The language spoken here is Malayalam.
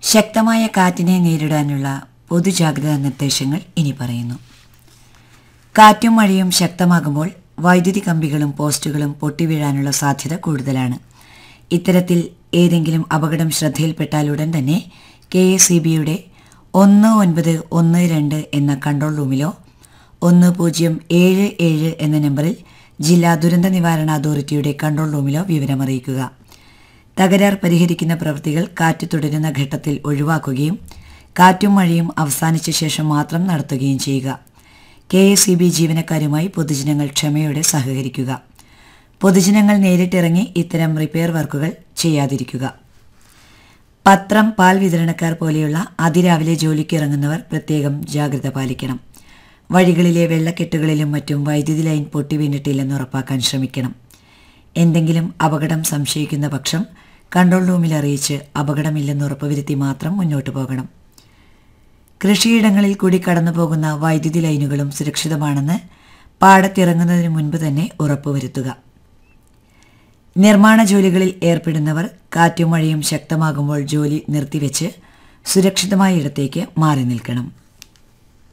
ശക്തമായ കാറ്റിനെ നേരിടാനുള്ള പൊതുജാഗ്രതാ നിർദ്ദേശങ്ങൾ ഇനി പറയുന്നു കാറ്റും മഴയും ശക്തമാകുമ്പോൾ വൈദ്യുതി കമ്പികളും പോസ്റ്റുകളും പൊട്ടിവീഴാനുള്ള സാധ്യത കൂടുതലാണ് ഇത്തരത്തിൽ ഏതെങ്കിലും അപകടം ശ്രദ്ധയിൽപ്പെട്ടാൽ ഉടൻ തന്നെ കെ എസ് സി ബിയുടെ ഒന്ന് ഒൻപത് ഒന്ന് രണ്ട് എന്ന കൺട്രോൾ റൂമിലോ ഒന്ന് പൂജ്യം ഏഴ് ഏഴ് എന്ന നമ്പറിൽ ജില്ലാ ദുരന്ത നിവാരണ അതോറിറ്റിയുടെ കൺട്രോൾ റൂമിലോ വിവരമറിയിക്കുക തകരാർ പരിഹരിക്കുന്ന പ്രവൃത്തികൾ കാറ്റ് തുടരുന്ന ഘട്ടത്തിൽ ഒഴിവാക്കുകയും കാറ്റും മഴയും അവസാനിച്ച ശേഷം മാത്രം നടത്തുകയും ചെയ്യുക കെ എസ് ഇ ബി ജീവനക്കാരുമായി പൊതുജനങ്ങൾ ക്ഷമയോടെ സഹകരിക്കുക പൊതുജനങ്ങൾ നേരിട്ടിറങ്ങി ഇത്തരം റിപ്പയർ വർക്കുകൾ ചെയ്യാതിരിക്കുക പത്രം പാൽ വിതരണക്കാർ പോലെയുള്ള അതിരാവിലെ ജോലിക്ക് ഇറങ്ങുന്നവർ പ്രത്യേകം ജാഗ്രത പാലിക്കണം വഴികളിലെ വെള്ളക്കെട്ടുകളിലും മറ്റും വൈദ്യുതി ലൈൻ പൊട്ടി വീണിട്ടില്ലെന്ന് ഉറപ്പാക്കാൻ ശ്രമിക്കണം എന്തെങ്കിലും അപകടം സംശയിക്കുന്ന പക്ഷം കൺട്രോൾ റൂമിൽ അറിയിച്ച് അപകടമില്ലെന്ന് ഉറപ്പുവരുത്തി മാത്രം മുന്നോട്ട് പോകണം കൃഷിയിടങ്ങളിൽ കൂടി കടന്നു പോകുന്ന വൈദ്യുതി ലൈനുകളും സുരക്ഷിതമാണെന്ന് പാടത്തിറങ്ങുന്നതിന് മുൻപ് തന്നെ ഉറപ്പുവരുത്തുക നിർമ്മാണ ജോലികളിൽ ഏർപ്പെടുന്നവർ കാറ്റും മഴയും ശക്തമാകുമ്പോൾ ജോലി നിർത്തിവെച്ച് സുരക്ഷിതമായ ഇടത്തേക്ക് മാറി നിൽക്കണം